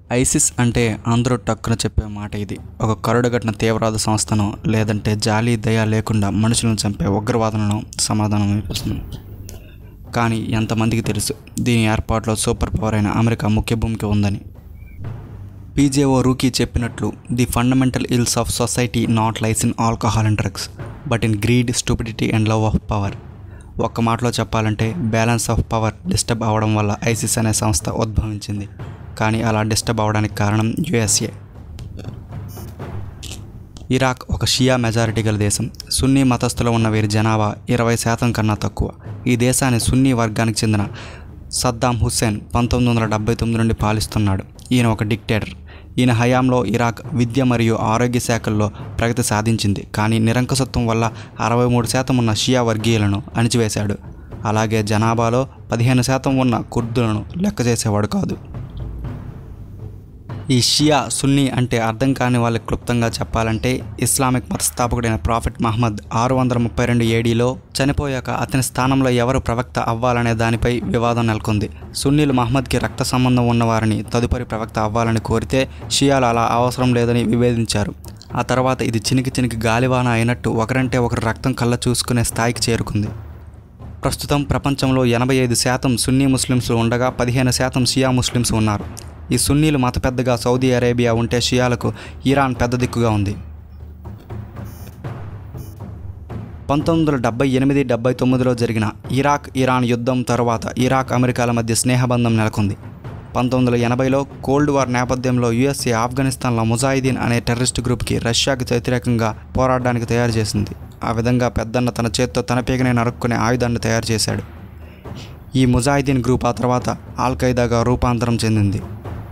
ISIS అంటే అందరూ టక్కున చెప్పే మాట ఇది ఒక కరుడుగట్టిన తీవ్రవాద సంస్థను లేదంటే జాలి దయ లేకుండా మనుషులను చంపే ఉగ్రవాదులను సమాధానం ఇస్తుంది కానీ ఎంతమందికి తెలుసు దీని ఏర్పాటులో సూపర్ పవర్ అయిన అమెరికా ముఖ్య భూమిక ఉందని పీజేఓ రూకీ చెప్పినట్లు the fundamental ills of society not lies in alcohol and drugs but in greed stupidity and love of power ఒక్క మాటలో చెప్పాలంటే బ్యాలెన్స్ ఆఫ్ పవర్ డిస్టర్బ్ అవడం వల్ల ఐసిస్ అనే సంస్థ ఉద్భవించింది కానీ అలా డిస్టర్బ్ అవడానికి కారణం యుఎస్ఏ ఇరాక్ ఒక షియా మెజారిటీ గల దేశం సున్నీ మతస్థులు ఉన్న వీరి జనాభా ఇరవై శాతం కన్నా తక్కువ ఈ దేశాన్ని సున్నీ వర్గానికి చెందిన సద్దాం హుస్సేన్ పంతొమ్మిది వందల డెబ్బై తొమ్మిది నుండి పాలిస్తున్నాడు ఈయన ఒక డిక్టేటర్ ఈయన హయాంలో ఇరాక్ విద్య మరియు ఆరోగ్య శాఖల్లో ప్రగతి సాధించింది కానీ నిరంకుశత్వం వల్ల అరవై మూడు శాతం ఉన్న షియా వర్గీయులను అణిచివేశాడు అలాగే జనాభాలో పదిహేను శాతం ఉన్న కుర్దులను లెక్క చేసేవాడు కాదు ఈ షియా సున్నీ అంటే అర్థం కాని వాళ్ళకి క్లుప్తంగా చెప్పాలంటే ఇస్లామిక్ మతస్థాపకుడైన ప్రాఫెట్ మహమ్మద్ ఆరు వందల ముప్పై రెండు ఏడీలో చనిపోయాక అతని స్థానంలో ఎవరు ప్రవక్త అవ్వాలనే దానిపై వివాదం నెలకొంది సున్నీలు మహమ్మద్కి రక్త సంబంధం ఉన్నవారిని తదుపరి ప్రవక్త అవ్వాలని కోరితే షియాలు అలా అవసరం లేదని విభేదించారు ఆ తర్వాత ఇది చినికి చినికి గాలివాన అయినట్టు ఒకరంటే ఒకరు రక్తం కళ్ళ చూసుకునే స్థాయికి చేరుకుంది ప్రస్తుతం ప్రపంచంలో ఎనభై ఐదు శాతం సున్నీ ముస్లిమ్స్ ఉండగా పదిహేను శాతం షియా ముస్లిమ్స్ ఉన్నారు ఈ సున్నీలు మత పెద్దగా సౌదీ అరేబియా ఉంటే షియాలకు ఇరాన్ పెద్ద దిక్కుగా ఉంది పంతొమ్మిది వందల డెబ్బై ఎనిమిది డెబ్బై తొమ్మిదిలో జరిగిన ఇరాక్ ఇరాన్ యుద్ధం తర్వాత ఇరాక్ అమెరికాల మధ్య స్నేహబంధం నెలకొంది పంతొమ్మిది వందల ఎనభైలో కోల్డ్ వార్ నేపథ్యంలో యుఎస్ఏ ఆఫ్ఘనిస్తాన్లో ముజాహిదీన్ అనే టెర్రరిస్ట్ గ్రూప్కి రష్యాకి వ్యతిరేకంగా పోరాడడానికి తయారు చేసింది ఆ విధంగా పెద్దన్న తన చేత్తో తన పేగనే నరుక్కునే ఆయుధాన్ని తయారు చేశాడు ఈ ముజాహిదీన్ గ్రూప్ ఆ తర్వాత ఆల్ ఖైదాగా రూపాంతరం చెందింది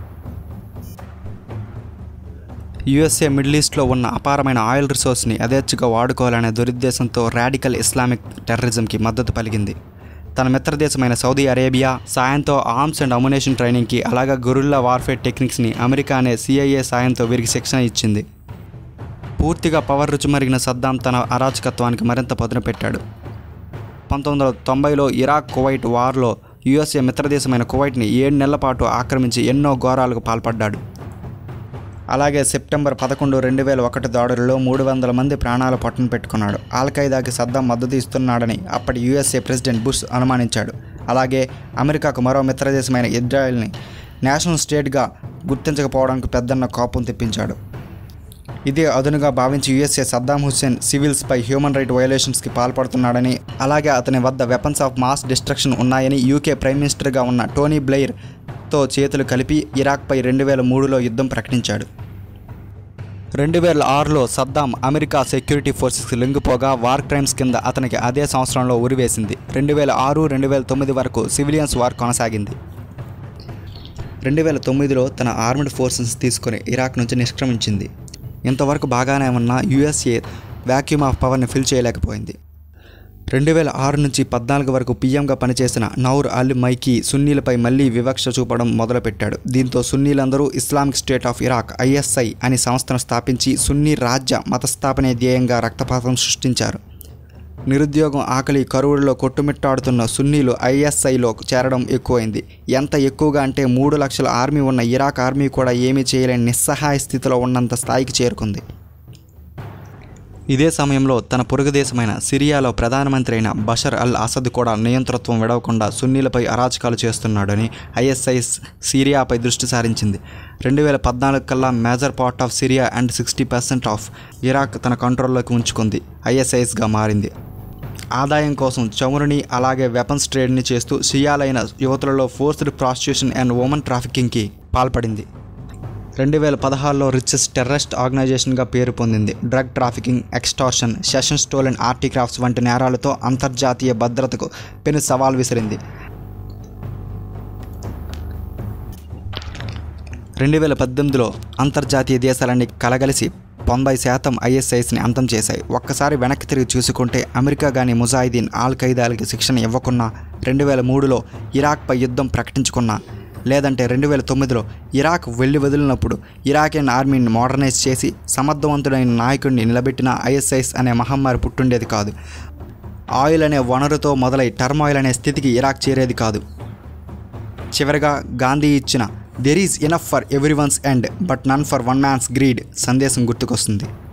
యుఎస్ఏ మిడిల్ ఈస్ట్లో ఉన్న అపారమైన ఆయిల్ రిసోర్స్ని యథేచ్ఛగా వాడుకోవాలనే దురుద్దేశంతో రాడికల్ ఇస్లామిక్ టెర్రరిజంకి మద్దతు పలికింది తన మిత్రదేశమైన సౌదీ అరేబియా సాయంతో ఆర్మ్స్ అండ్ అమ్యునేషన్ ట్రైనింగ్కి అలాగే గొరిల్లా వార్ఫేర్ టెక్నిక్స్ని అమెరికా అనే సిఐఏ సాయంతో వీరికి శిక్షణ ఇచ్చింది పూర్తిగా పవర్ రుచిమరిగిన సద్దాం తన అరాచకత్వానికి మరింత పదును పెట్టాడు పంతొమ్మిది వందల తొంభైలో ఇరాక్ కువైట్ వార్లో యుఎస్ఏ మిత్రదేశమైన కువైట్ని ఏడు నెలల పాటు ఆక్రమించి ఎన్నో ఘోరాలకు పాల్పడ్డాడు అలాగే సెప్టెంబర్ పదకొండు రెండు వేల ఒకటి దాడులలో మూడు వందల మంది ప్రాణాలు పట్టున పెట్టుకున్నాడు ఆల్ఖైదాకి సద్దాం మద్దతు ఇస్తున్నాడని అప్పటి యుఎస్ఏ ప్రెసిడెంట్ బుష్ అనుమానించాడు అలాగే అమెరికాకు మరో మిత్రదేశమైన ఇజ్రాయెల్ని నేషనల్ స్టేట్గా గుర్తించకపోవడానికి పెద్దన్న కోపం తెప్పించాడు ఇదే అదునుగా భావించి యుఎస్ఏ సద్దాం హుస్సేన్ సివిల్స్పై హ్యూమన్ రైట్ వయోలేషన్స్కి పాల్పడుతున్నాడని అలాగే అతని వద్ద వెపన్స్ ఆఫ్ మాస్ డిస్ట్రక్షన్ ఉన్నాయని యూకే ప్రైమ్ మినిస్టర్గా ఉన్న టోనీ బ్లెయిర్తో చేతులు కలిపి ఇరాక్పై రెండు వేల మూడులో యుద్ధం ప్రకటించాడు రెండు వేల ఆరులో సద్దాం అమెరికా సెక్యూరిటీ ఫోర్సెస్కి లొంగిపోగా వార్ క్రైమ్స్ కింద అతనికి అదే సంవత్సరంలో ఉరివేసింది రెండు వేల ఆరు రెండు వేల తొమ్మిది వరకు సివిలియన్స్ వార్ కొనసాగింది రెండు వేల తొమ్మిదిలో తన ఆర్మ్డ్ ఫోర్సెస్ తీసుకొని ఇరాక్ నుంచి నిష్క్రమించింది ఇంతవరకు బాగానే ఉన్న యుఎస్ఏ వ్యాక్యూమ్ ఆఫ్ పవర్ని ఫిల్ చేయలేకపోయింది రెండు వేల ఆరు నుంచి పద్నాలుగు వరకు పీఎంగా పనిచేసిన నౌర్ అల్ మైకీ సున్నీలపై మళ్లీ వివక్ష చూపడం మొదలుపెట్టాడు దీంతో సున్నీలందరూ Islamic State of Iraq ISI అనే సంస్థను స్థాపించి సున్నీ రాజ్య మతస్థాపనే ధ్యేయంగా రక్తపాతం సృష్టించారు నిరుద్యోగం ఆకలి కరువుల్లో కొట్టుమిట్టాడుతున్న సున్నీలు ఐఎస్ఐలో చేరడం ఎక్కువైంది ఎంత ఎక్కువగా అంటే మూడు లక్షల ఆర్మీ ఉన్న ఇరాక్ ఆర్మీ కూడా ఏమీ చేయలేని నిస్సహాయ స్థితిలో ఉన్నంత స్థాయికి చేరుకుంది ఇదే సమయంలో తన పొరుగు దేశమైన సిరియాలో ప్రధానమంత్రి అయిన బషర్ అల్ అసద్ కూడా నియంతృత్వం విడవకుండా సున్నీలపై అరాచకాలు చేస్తున్నాడని ఐఎస్ఐఎస్ సిరియాపై దృష్టి సారించింది రెండు వేల పద్నాలుగు కల్లా major part of Syria and sixty percent of Iraq తన కంట్రోల్లోకి ఉంచుకుంది ఐఎస్ఐఎస్గా మారింది ఆదాయం కోసం చమురుని అలాగే వెపన్స్ ట్రేడ్ని చేస్తూ షియాలైన యువతులలో ఫోర్స్డ్ ప్రాస్టిట్యూషన్ అండ్ ఉమెన్ ట్రాఫికింగ్కి పాల్పడింది రెండు వేల పదహారులో రిచెస్ట్ టెర్రరిస్ట్ ఆర్గనైజేషన్గా పేరు పొందింది drug trafficking extortion session stolen artefacts వంటి నేరాలతో అంతర్జాతీయ భద్రతకు పెను సవాల్ విసిరింది రెండు వేల పద్దెనిమిదిలో అంతర్జాతీయ దేశాలన్నీ కలగలిసి తొంభై శాతం ఐఎస్ఐస్ని అంతం చేశాయి ఒక్కసారి వెనక్కి తిరిగి చూసుకుంటే అమెరికా కానీ ముజాహిదీన్ ఆల్ ఖైదాలకి శిక్షణ ఇవ్వకున్నా రెండు వేల మూడులో ఇరాక్పై యుద్ధం ప్రకటించుకున్నా లేదంటే రెండు వేల తొమ్మిదిలో ఇరాక్ వెళ్ళి వదిలినప్పుడు ఇరాకియన్ ఆర్మీని మోడర్నైజ్ చేసి సమర్థవంతుడైన నాయకుడిని నిలబెట్టిన ఐఎస్ఐస్ అనే మహమ్మారి పుట్టుండేది కాదు ఆయిల్ అనే వనరుతో మొదలై టర్మాయిల్ అనే స్థితికి ఇరాక్ చేరేది కాదు చివరిగా గాంధీ ఇచ్చిన there is enough for every one's end but none for one man's greed సందేశం గుర్తుకొస్తుంది